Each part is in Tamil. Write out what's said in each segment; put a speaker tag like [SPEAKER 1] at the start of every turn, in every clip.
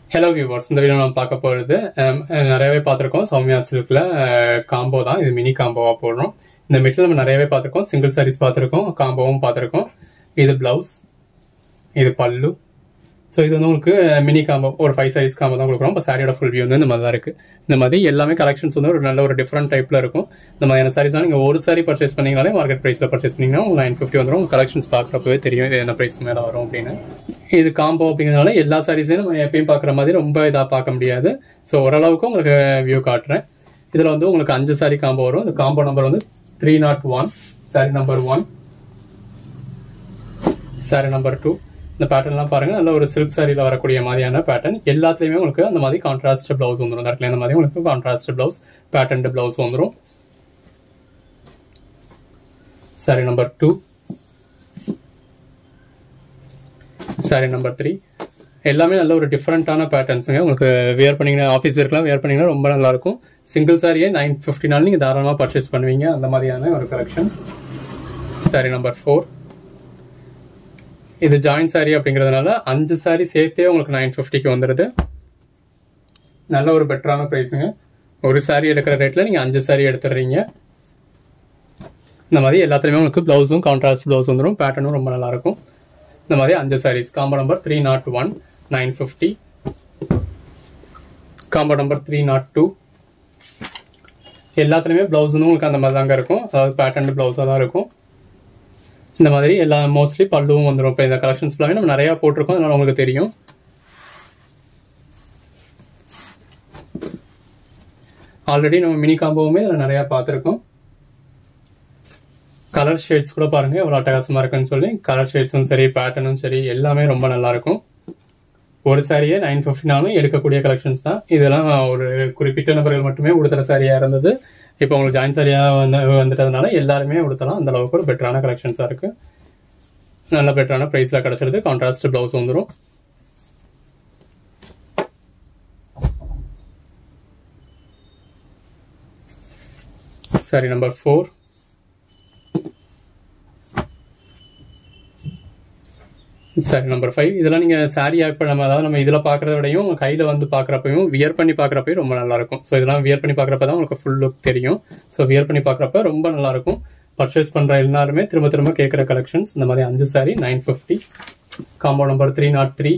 [SPEAKER 1] ஹலோ வியூவர்ஸ் இந்த வீடியோ நம்ம பார்க்க போகிறது நிறையவே பார்த்துருக்கோம் சௌமியா சில்கில் காம்போ தான் இது மினி காம்போவாக போடுறோம் இந்த மெட்டீரியல் நம்ம நிறையவே பார்த்துருக்கோம் சிங்கிள் சாரீஸ் பார்த்துருக்கோம் காம்போவும் பார்த்துருக்கோம் இது பிளவுஸ் இது பல்லு ஸோ இது வந்து உங்களுக்கு மினி காம்போ ஒரு ஃபைவ் சாரீஸ் காம்போ தான் கொடுக்குறோம் இப்போ சாரியோட ஃபுல் வியூ வந்து இந்த மாதிரி தான் இருக்குது இந்த மாதிரி எல்லாமே கலெக்ஷன்ஸ் வந்து ஒரு நல்ல ஒரு டிஃப்ரெண்ட் டைப்பில் இருக்கும் இந்த மாதிரியான சாரீஸ் தான் நீங்கள் ஒரு சாரி பர்ச்சேஸ் பண்ணீங்கனாலே மார்க்கெட் ப்ரைஸில் பர்ச்சேஸ் பண்ணிங்கன்னா உங்களுக்கு நைன் ஃபிஃப்டி வந்துடும் உங்கள் கலெக்ஷன்ஸ் பார்க்குறப்பவே தெரியும் இது என்ன ப்ரைஸ் மேலே வரும் அப்படின்னு இது காம்போ அப்படிங்கிறதுனால எல்லா சாரீஸையும் நம்ம எப்பயும் பார்க்குற மாதிரி ரொம்ப இதாக பார்க்க முடியாது ஸோ ஓரளவுக்கு உங்களுக்கு வியூ காட்டுறேன் இதில் வந்து உங்களுக்கு அஞ்சு சாரி காம்போ வரும் இந்த காம்போ நம்பர் வந்து three naught one sari number one sari number two இந்த பேட்டர்ன்லாம் பாருங்க நல்ல ஒரு சில்க் சாரியில் வரக்கூடிய மாதிரியான பேட்டர்ன் எல்லாத்துலேயுமே உங்களுக்கு அந்த மாதிரி கான்ட்ராஸ்ட் பிளவுஸ் வந்துடும் இந்த இடத்துல இந்த மாதிரி உங்களுக்கு கான்ட்ராஸ்ட் பிளவுஸ் பேட்டர்ன் பிளவுஸ் வந்துடும் sari number two sari number three எல்லாமே நல்ல ஒரு டிஃப்ரெண்ட்டான பேட்டர்ன்ஸுங்க உங்களுக்கு வியர் பண்ணிங்கன்னா ஆஃபீஸ் இருக்கலாம் வியர் பண்ணிங்கன்னா ரொம்ப நல்லா இருக்கும் சிங்கிள் சாரியே நைன் ஃபிஃப்டினாலும் நீங்கள் தாராளமாக பர்ச்சேஸ் பண்ணுவீங்க அந்த மாதிரியான ஒரு கலெக்ஷன்ஸ் சாரி நம்பர் ஃபோர் இது ஜாயின் சாரி அப்படிங்கிறதுனால அஞ்சு சாரி சேர்த்தே உங்களுக்கு நைன் ஃபிஃப்டிக்கு வந்துடுது நல்ல ஒரு பெட்டரான ப்ரைஸுங்க ஒரு சாரி எடுக்கிற ரேட்டில் நீங்கள் அஞ்சு சாரி எடுத்துடுறீங்க இந்த மாதிரி எல்லாத்துலேயுமே உங்களுக்கு ப்ளவுஸும் கான்ட்ராஸ்ட் ப்ளவுஸ் வந்துடும் பேட்டர்னும் ரொம்ப நல்லாயிருக்கும் இந்த மாதிரி அஞ்சு saris combo number three naught one nine fifty combo number three naught two எல்லாத்துலேயுமே ப்ளவுஸும் உங்களுக்கு அந்த மாதிரி தாங்க இருக்கும் அதாவது பேட்டர்ன் ப்ளவுஸாக தான் இருக்கும் இந்த மாதிரி எல்லா மோஸ்ட்லி பல்லுவும் வந்துடும் இப்போ இந்த கலெக்ஷன்ஸ் எல்லாமே நம்ம நிறையா போட்டிருக்கோம் அதனால உங்களுக்கு தெரியும் ஆல்ரெடி நம்ம மினி காம்போவுமே இதில் நிறையா பார்த்துருக்கோம் கலர் ஷேட்ஸ் கூட பாருங்க எவ்வளோ அட்டகாசமாக இருக்குன்னு சொல்லி கலர் ஷேட்ஸும் சரி பேட்டர்னும் சரி எல்லாமே ரொம்ப நல்லா இருக்கும் ஒரு சாரியே நைன் ஃபிஃப்டினாலும் எடுக்கக்கூடிய கலெக்ஷன்ஸ் தான் இதெல்லாம் ஒரு குறிப்பிட்ட நபர்கள் மட்டுமே உடுத்துற சாரியாக இருந்தது இப்போ உங்களுக்கு ஜாயின் சாரியாக வந்து வந்துட்டதுனால எல்லாருமே உடுத்தலாம் அந்த அளவுக்கு ஒரு பெட்டரான கலெக்ஷன்ஸாக இருக்கு நல்ல பெட்டரான ப்ரைஸில் கிடச்சிருது கான்ட்ராஸ்ட் ப்ளவுஸ் வந்துடும் sari number four sari number five இதெல்லாம் நீங்கள் சாரி இப்போ நம்ம அதாவது நம்ம இதில் பார்க்குறத விடையும் கையில் வந்து பார்க்குறப்பையும் வியர் பண்ணி பார்க்குறப்பையும் ரொம்ப நல்லாயிருக்கும் ஸோ இதெல்லாம் வியர் பண்ணி பார்க்குறப்ப தான் உங்களுக்கு ஃபுல் லுக் தெரியும் ஸோ வியர் பண்ணி பார்க்குறப்ப ரொம்ப நல்லாயிருக்கும் பர்ச்சேஸ் பண்ணுற எல்லாருமே திரும்ப திரும்ப கேட்குற கலெக்ஷன்ஸ் இந்த மாதிரி அஞ்சு sari nine fifty combo number three naught three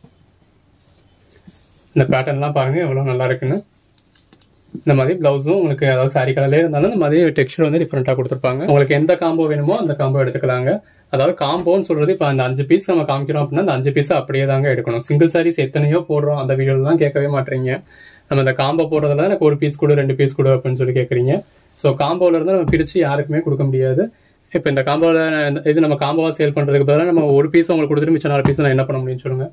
[SPEAKER 1] இந்த பேட்டர்ன்லாம் பாருங்கள் எவ்வளோ நல்லா இருக்குன்னு இந்த மாதிரி ப்ளவுஸும் உங்களுக்கு அதாவது சாரி கலர்லேயே இருந்தாலும் இந்த மாதிரி டெக்ஸ்டர் வந்து டிஃப்ரெண்ட்டாக கொடுத்துருப்பாங்க உங்களுக்கு எந்த காம்போ வேணுமோ அந்த காம்போ எடுத்துக்கலாங்க அதாவது காம்போன்னு சொல்றது இப்போ அந்த அஞ்சு பீஸ் நம்ம காமிக்கிறோம் அப்படின்னா அந்த அஞ்சு பீஸ் அப்படியே தாங்க எடுக்கணும் சிங்கிள் சாரீஸ் எத்தனையோ போடுறோம் அந்த வீடியோலாம் கேட்கவே மாட்டீங்க நம்ம இந்த காம்போ போடுறதுல எனக்கு ஒரு பீஸ் கொடு ரெண்டு பீஸ் கொடு அப்படின்னு சொல்லி கேட்குறீங்க ஸோ காம்போல இருந்து நம்ம பிரிச்சு யாருக்குமே கொடுக்க முடியாது இப்போ இந்த காம்போவில் இது நம்ம காம்போவா சேல் பண்றதுக்கு பதிலாக நம்ம ஒரு பீஸ் உங்களுக்கு கொடுத்துட்டு மிச்சம் நாலு பீஸ் நான் என்ன பண்ண முடியும்னு சொல்லுங்க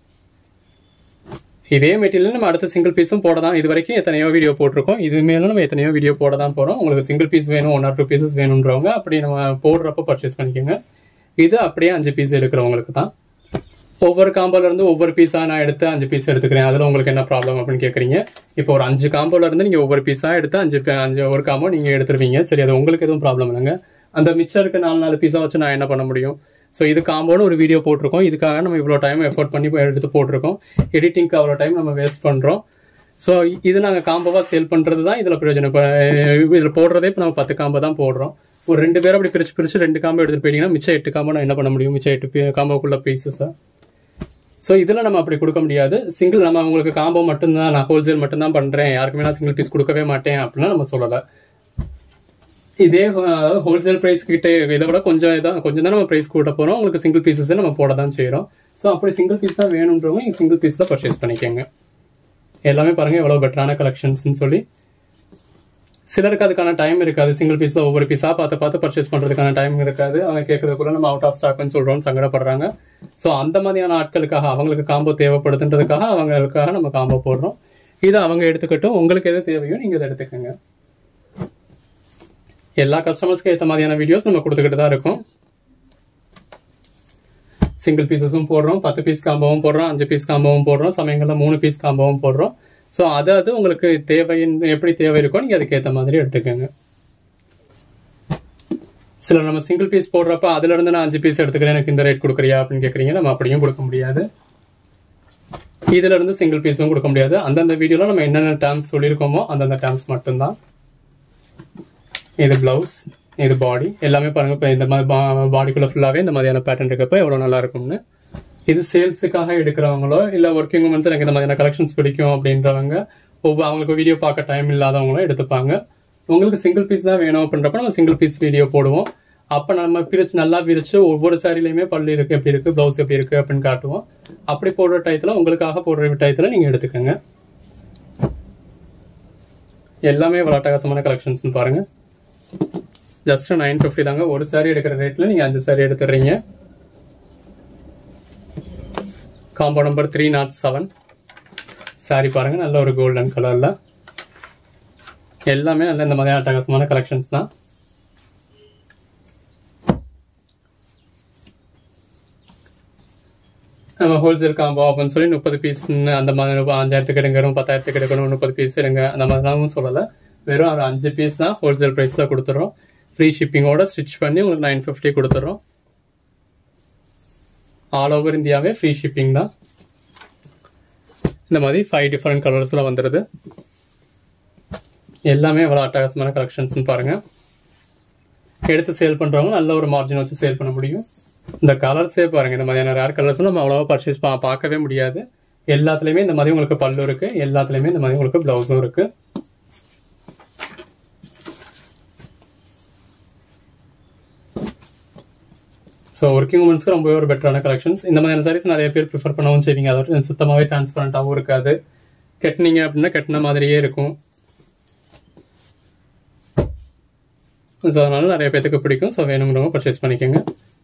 [SPEAKER 1] இதே மெட்டீரியல் நம்ம அடுத்த சிங்கிள் பீஸும் போட தான் இது வரைக்கும் எத்தனையோ வீடியோ போட்டிருக்கோம் இது மேலும் நம்ம எத்தனையோ வீடியோ போட தான் போகிறோம் உங்களுக்கு சிங்கிள் பீஸ் வேணும் ஒன் ஆர் டூ பீசஸ் வேணுன்றவங்க அப்படி நம்ம போடுறப்ப பர்ச்சேஸ் பண்ணிக்கோங்க இது அப்படியே அஞ்சு பீஸ் எடுக்கிறவங்களுக்கு தான் ஒவ்வொரு காம்போல இருந்து ஒவ்வொரு பீஸா நான் எடுத்து அஞ்சு பீஸ் எடுத்துக்கிறேன் அதுல உங்களுக்கு என்ன ப்ராப்ளம் அப்படின்னு கேக்குறீங்க இப்போ ஒரு அஞ்சு காம்போல இருந்து நீங்க ஒவ்வொரு பீஸா எடுத்து அஞ்சு அஞ்சு ஒரு காம்போ நீங்க எடுத்துருவீங்க சரி அது உங்களுக்கு எதுவும் ப்ராப்ளம் இல்லைங்க அந்த மிச்சம் இருக்க நாலு நாலு பீஸா வச்சு நான் என்ன பண்ண முடியும் ஸோ இது காம்போன்னு ஒரு வீடியோ போட்டிருக்கோம் இதுக்காக நம்ம இவ்வளோ டைம் எஃபோர்ட் பண்ணி எடுத்து போட்டிருக்கோம் எடிட்டிங்க்கு அவ்வளோ டைம் நம்ம வேஸ்ட் பண்ணுறோம் ஸோ இது நாங்கள் காம்போவாக சேல் பண்ணுறது தான் இதில் பிரயோஜனம் இப்போ இதில் போடுறதே இப்போ நம்ம பத்து காம்போ தான் போடுறோம் ஒரு ரெண்டு பேரும் அப்படி பிரிச்சு பிரிச்சு ரெண்டு காம்போ எடுத்துட்டு போயிட்டீங்கன்னா மிச்சம் எட்டு காம்போ நான் என்ன பண்ண முடியும் மிச்சம் எட்டு காம்போக்குள்ள பீசஸா ஸோ இதில் நம்ம அப்படி கொடுக்க முடியாது சிங்கிள் நம்ம உங்களுக்கு காம்போ மட்டும்தான் நான் ஹோல்சேல் மட்டும்தான் பண்ணுறேன் யாருக்குமே நான் சிங்கிள் பீஸ் கொடுக்கவே மாட்டேன் அப்படின்னா நம்ம சொல்லலை இதே அதாவது ஹோல்சேல் ப்ரைஸ் கிட்ட இதை விட கொஞ்சம் இதான் கொஞ்சம் தான் நம்ம ப்ரைஸ் கூட்ட போகிறோம் உங்களுக்கு சிங்கிள் பீசஸே நம்ம போட தான் செய்கிறோம் ஸோ அப்படி சிங்கிள் பீஸாக வேணுன்றவங்க நீங்கள் சிங்கிள் பீஸில் பர்ச்சேஸ் பண்ணிக்கோங்க எல்லாமே பாருங்கள் எவ்வளோ பெட்டரான கலெக்ஷன்ஸ்னு சொல்லி சிலருக்கு அதுக்கான டைம் இருக்காது சிங்கிள் பீஸ்ல ஒவ்வொரு பீஸா பார்த்து பார்த்து பர்ச்சேஸ் பண்றதுக்கான டைம் இருக்காது அவங்க கேட்கறதுக்குள்ள நம்ம அவுட் ஆஃப் ஸ்டாக்னு சொல்றோம் சங்கடப்படுறாங்க ஸோ அந்த மாதிரியான ஆட்களுக்காக அவங்களுக்கு காம்போ தேவைப்படுதுன்றதுக்காக அவங்களுக்காக நம்ம காம்போ போடுறோம் இதை அவங்க எடுத்துக்கட்டும் உங்களுக்கு எது தேவையோ நீங்க இதை எடுத்துக்கோங்க எல்லா கஸ்டமர்ஸ்க்கு ஏற்ற மாதிரியான வீடியோஸ் நம்ம கொடுத்துக்கிட்டு தான் இருக்கும் சிங்கிள் பீசஸும் போடுறோம் பத்து பீஸ் காம்போவும் போடுறோம் அஞ்சு பீஸ் காம்போவும் போடுறோம் சமயங்களில் மூணு பீஸ் காம்போவும் போடுறோம் ஸோ அது அது உங்களுக்கு தேவை எப்படி தேவை இருக்கோ நீங்கள் அதுக்கேற்ற மாதிரி எடுத்துக்கோங்க சில நம்ம சிங்கிள் பீஸ் போடுறப்ப அதுல இருந்து நான் அஞ்சு பீஸ் எடுத்துக்கிறேன் எனக்கு இந்த ரேட் கொடுக்குறியா அப்படின்னு கேட்குறீங்க நம்ம அப்படியும் கொடுக்க முடியாது இதுல இருந்து சிங்கிள் பீஸும் கொடுக்க முடியாது அந்தந்த வீடியோல நம்ம என்னென்ன டேர்ம்ஸ் சொல்லியிருக்கோமோ அந்தந்த டேர்ம்ஸ் மட்டும்தான் இது பிளவுஸ் இது பாடி எல்லாமே பாருங்க இப்போ இந்த மாதிரி பாடிக்குள்ள ஃபுல்லாவே இந்த மாதிரியான பேட்டர்ன் இருக்கப்ப எவ்வளவு நல்லா இருக்கும்னு இது சேல்ஸுக்காக எடுக்கிறவங்களோ இல்ல ஒர்க்கிங் உமன்ஸ் எனக்கு இந்த மாதிரியான கலெக்ஷன்ஸ் பிடிக்கும் அப்படின்றவங்க ஒவ்வொரு அவங்களுக்கு வீடியோ பார்க்க டைம் இல்லாதவங்களும் எடுத்துப்பாங்க உங்களுக்கு சிங்கிள் பீஸ் தான் வேணும் அப்படின்றப்ப நம்ம சிங்கிள் பீஸ் வீடியோ போடுவோம் அப்ப நம்ம பிரிச்சு நல்லா பிரிச்சு ஒவ்வொரு சாரிலையுமே பல்லு இருக்கு எப்படி இருக்கு பிளவுஸ் எப்படி இருக்கு அப்படின்னு காட்டுவோம் அப்படி போடுற டயத்துல உங்களுக்காக போடுற டயத்துல நீங்க எடுத்துக்கோங்க எல்லாமே இவ்வளவு அட்டகாசமான கலெக்ஷன்ஸ் பாருங்க ஜஸ்ட் நைன் ஃபிஃப்டி தாங்க ஒரு சாரி எடுக்கிற ரேட்ல நீங்க அஞ்சு சாரி எடுத்துடுறீங்க combo number three naught seven sari பாருங்க நல்ல ஒரு கோல்டன் கலர்ல எல்லாமே நல்ல இந்த மாதிரி அட்டகாசமான கலெக்ஷன்ஸ் தான் நம்ம ஹோல்சேல் காம்போ அப்படின்னு சொல்லி முப்பது பீஸ் அந்த மாதிரி அஞ்சாயிரத்துக்கு எடுக்கணும் பத்தாயிரத்துக்கு எடுக்கணும் முப்பது பீஸ் எடுங்க அந்த மாதிரிலாம் சொல்லலை வெறும் ஒரு அஞ்சு பீஸ் தான் ஹோல்சேல் ப்ரைஸில் கொடுத்துறோம் ஃப்ரீ ஷிப்பிங்கோட ஸ்டிச் பண்ணி உங்களுக்கு நைன் ஃபிஃப்டி கொடுத்துறோம் ஆல் ஓவர் இந்தியாவே ஃப்ரீ ஷிப்பிங் தான் இந்த மாதிரி ஃபைவ் டிஃப்ரெண்ட் கலர்ஸில் வந்துடுது எல்லாமே எவ்வளோ அட்டகாசமான கலெக்ஷன்ஸ்னு பாருங்க எடுத்து சேல் பண்ணுறவங்க நல்ல ஒரு மார்ஜின் வச்சு சேல் பண்ண முடியும் இந்த கலர்ஸே பாருங்க இந்த மாதிரியான ரேர் கலர்ஸ் நம்ம அவ்வளோவா பர்ச்சேஸ் பா பார்க்கவே முடியாது எல்லாத்துலேயுமே இந்த மாதிரி உங்களுக்கு பல்லு இருக்கு எல்லாத்துலேயுமே இந்த மாதிரி உங்களுக்கு ப்ளவுஸும் இருக்கு ஸோ ஒர்க்கிங் உமன்ஸ்க்கு ரொம்பவே ஒரு பெட்டரான கலெக்ஷன்ஸ் இந்த மாதிரியான சாரீஸ் நிறைய பேர் ப்ரிஃபர் பண்ணவும் செய்வீங்க அதோட சுத்தமாகவே டிரான்ஸ்பரண்டாகவும் இருக்காது கட்டினீங்க அப்படின்னா கட்டின மாதிரியே இருக்கும் ஸோ அதனால நிறைய பேத்துக்கு பிடிக்கும் ஸோ வேணுங்கிறவங்க பர்ச்சேஸ் பண்ணிக்கோங்க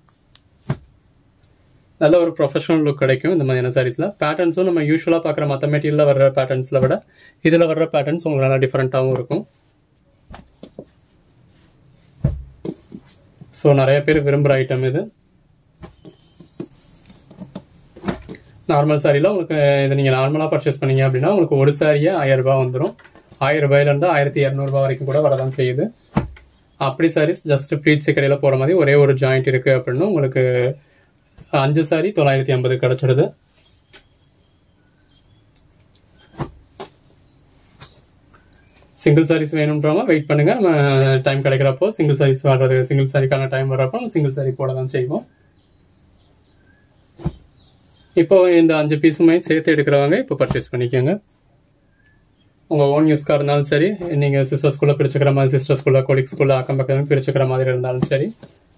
[SPEAKER 1] நல்ல ஒரு ப்ரொஃபஷனல் லுக் கிடைக்கும் இந்த மாதிரியான சாரீஸில் பேட்டர்ன்ஸும் நம்ம யூஸ்வலாக பார்க்குற மற்ற மெட்டீரியலில் வர்ற பேட்டர்ன்ஸில் விட இதில் வர்ற பேட்டர்ன்ஸ் உங்களுக்கு நல்லா டிஃப்ரெண்ட்டாகவும் இருக்கும் ஸோ நிறைய பேர் விரும்புகிற ஐட்டம் இது நார்மல் சாரியில் உங்களுக்கு இதை நீங்கள் நார்மலாக பர்ச்சேஸ் பண்ணீங்க அப்படின்னா உங்களுக்கு ஒரு சாரியே ஆயிரம் ரூபாய் வந்துடும் ஆயிரம் ரூபாயிலேருந்து ஆயிரத்தி இரநூறுபா வரைக்கும் கூட வரதான் செய்யுது அப்படி சாரீஸ் ஜஸ்ட் ப்ளீட்ஸு கடையில் போகிற மாதிரி ஒரே ஒரு ஜாயிண்ட் இருக்குது அப்படின்னு உங்களுக்கு அஞ்சு சாரி தொள்ளாயிரத்தி ஐம்பது கிடச்சிடுது சிங்கிள் சாரீஸ் வேணுன்றவங்க வெயிட் பண்ணுங்க நம்ம டைம் கிடைக்கிறப்போ சிங்கிள் சாரீஸ் வர்றது சிங்கிள் சாரிக்கான டைம் வர்றப்போ நம்ம சிங்கிள் சாரி போட தான் செய்வோம் இப்போ இந்த அஞ்சு பீஸுமே சேர்த்து எடுக்கிறவங்க இப்போ பர்ச்சேஸ் பண்ணிக்கோங்க உங்கள் ஓன் யூஸ்க்காக இருந்தாலும் சரி நீங்கள் சிஸ்டர் ஸ்கூலில் பிரிச்சுக்கிற மாதிரி சிஸ்டர் ஸ்கூலில் கொலிக் ஸ்கூலில் அக்கம் பக்கம் பிரிச்சுக்கிற மாதிரி இருந்தாலும் சரி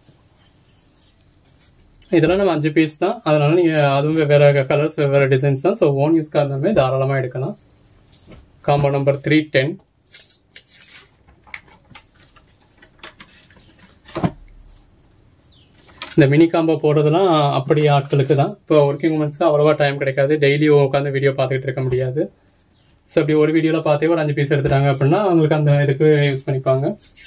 [SPEAKER 1] இதெல்லாம் நம்ம அஞ்சு பீஸ் தான் அதனால நீங்கள் அதுவும் வெவ்வேறு கலர்ஸ் வெவ்வேறு டிசைன்ஸ் தான் ஸோ ஓன் யூஸ்க்காக இருந்தாலுமே தாராளமாக எடுக்கலாம் காம்போ நம்பர் த்ரீ டென் இந்த மினி காம்போ போடுறதுலாம் அப்படி ஆட்களுக்கு தான் இப்போ ஒர்க்கிங் உமன்ஸ்க்கு அவ்வளோவா டைம் கிடைக்காது டெய்லி உட்காந்து வீடியோ பார்த்துக்கிட்டு இருக்க முடியாது ஸோ அப்படி ஒரு வீடியோவில் பார்த்தே ஒரு அஞ்சு பீஸ் எடுத்துட்டாங்க அப்படின்னா அவங்களுக்கு அந்த இதுக்கு யூஸ் பண்ணிப்பாங்க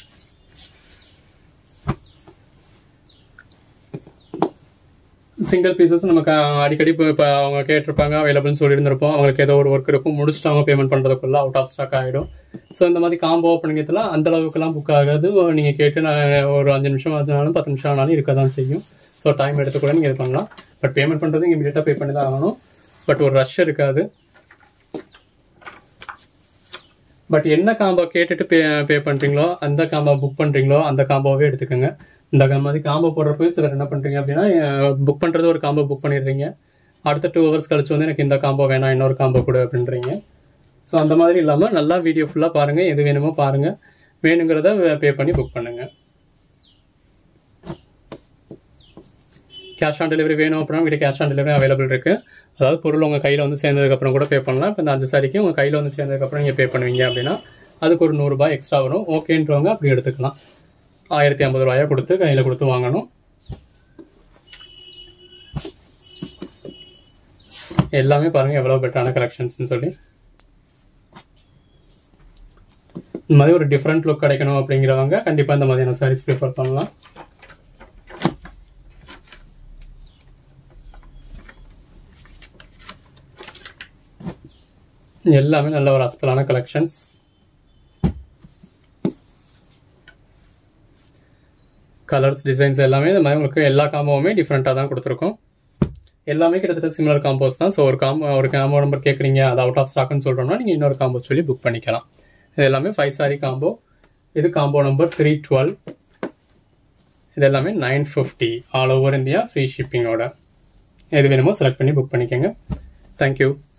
[SPEAKER 1] சிங்கிள் பீசஸ் நமக்கு அடிக்கடி இப்போ இப்போ அவங்க கேட்டிருப்பாங்க அவைலபிள்னு சொல்லியிருந்திருப்போம் அவங்களுக்கு ஏதோ ஒரு ஒர்க் இருக்கும் முடிச்சுட்டு அவங்க பேமெண்ட் பண்ணுறதுக்குள்ள அவுட் ஆஃப் ஸ்டாக் ஆகிடும் ஸோ இந்த மாதிரி காம்போ அப்படிங்கிறதுல அந்த அளவுக்குலாம் புக் ஆகாது நீங்கள் கேட்டு நான் ஒரு அஞ்சு நிமிஷம் ஆச்சுனாலும் பத்து நிமிஷம் ஆனாலும் இருக்க தான் செய்யும் ஸோ டைம் எடுத்து கூட நீங்கள் இது பண்ணலாம் பட் பேமெண்ட் பண்ணுறது இங்கே இமீடியட்டாக பே பண்ணி தான் ஆகணும் பட் ஒரு ரஷ் இருக்காது பட் என்ன காம்போ கேட்டுட்டு பே பே பண்ணுறீங்களோ அந்த காம்போ புக் பண்ணுறீங்களோ அந்த காம்போவே எடுத்துக்கோங்க இந்த மாதிரி காம்போ போடுறப்ப சிலர் என்ன பண்ணுறீங்க அப்படின்னா புக் பண்ணுறது ஒரு காம்போ புக் பண்ணிடுறீங்க அடுத்த டூ ஹவர்ஸ் கழிச்சு வந்து எனக்கு இந்த காம்போ வேணாம் இன்னொரு காம்போ கொடு அப்படின்றீங்க ஸோ அந்த மாதிரி இல்லாமல் நல்லா வீடியோ ஃபுல்லாக பாருங்கள் எது வேணுமோ பாருங்கள் வேணுங்கிறத பே பண்ணி புக் பண்ணுங்கள் கேஷ் ஆன் டெலிவரி வேணும் அப்படின்னா உங்கள்கிட்ட கேஷ் ஆன் டெலிவரி அவைலபிள் இருக்குது அதாவது பொருள் உங்கள் கையில் வந்து சேர்ந்ததுக்கப்புறம் கூட பே பண்ணலாம் இப்போ இந்த அஞ்சு சாரிக்கு உங்கள் கையில் வந்து சேர்ந்ததுக்கப்புறம் நீங்கள் பே பண்ணுவீங்க அப்படின்னா அதுக்கு ஒரு நூறுரூபா எக்ஸ்ட்ரா வரும் ஓகேன்றவங்க அப்படி எடுத்துக்கலாம் ஆயிரத்தி ஐம்பது ரூபாயா கொடுத்து கையில் கொடுத்து வாங்கணும் எல்லாமே பாருங்க எவ்வளவு பெட்டரான கலெக்ஷன்ஸ்னு சொல்லி இந்த மாதிரி ஒரு டிஃப்ரெண்ட் லுக் கிடைக்கணும் அப்படிங்கிறவங்க கண்டிப்பா இந்த மாதிரியான சாரீஸ் ப்ரிஃபர் பண்ணலாம் எல்லாமே நல்ல ஒரு அசத்தலான கலெக்ஷன்ஸ் கலர்ஸ் டிசைன்ஸ் எல்லாமே இந்த மாதிரி உங்களுக்கு எல்லா காம்போவுமே டிஃப்ரெண்ட்டாக தான் கொடுத்துருக்கோம் எல்லாமே கிட்டத்தட்ட சிமிலர் காம்போஸ் தான் ஸோ ஒரு காம்போ ஒரு காம்போ நம்பர் கேட்குறீங்க அது அவுட் ஆஃப் ஸ்டாக்னு சொல்கிறோம்னா நீங்கள் இன்னொரு காம்போ சொல்லி புக் பண்ணிக்கலாம் இது எல்லாமே ஃபைவ் சாரி காம்போ இது காம்போ நம்பர் த்ரீ டுவெல் இது எல்லாமே nine fifty all over India free ஷிப்பிங்கோட எது வேணுமோ செலக்ட் பண்ணி புக் பண்ணிக்கோங்க தேங்க்யூ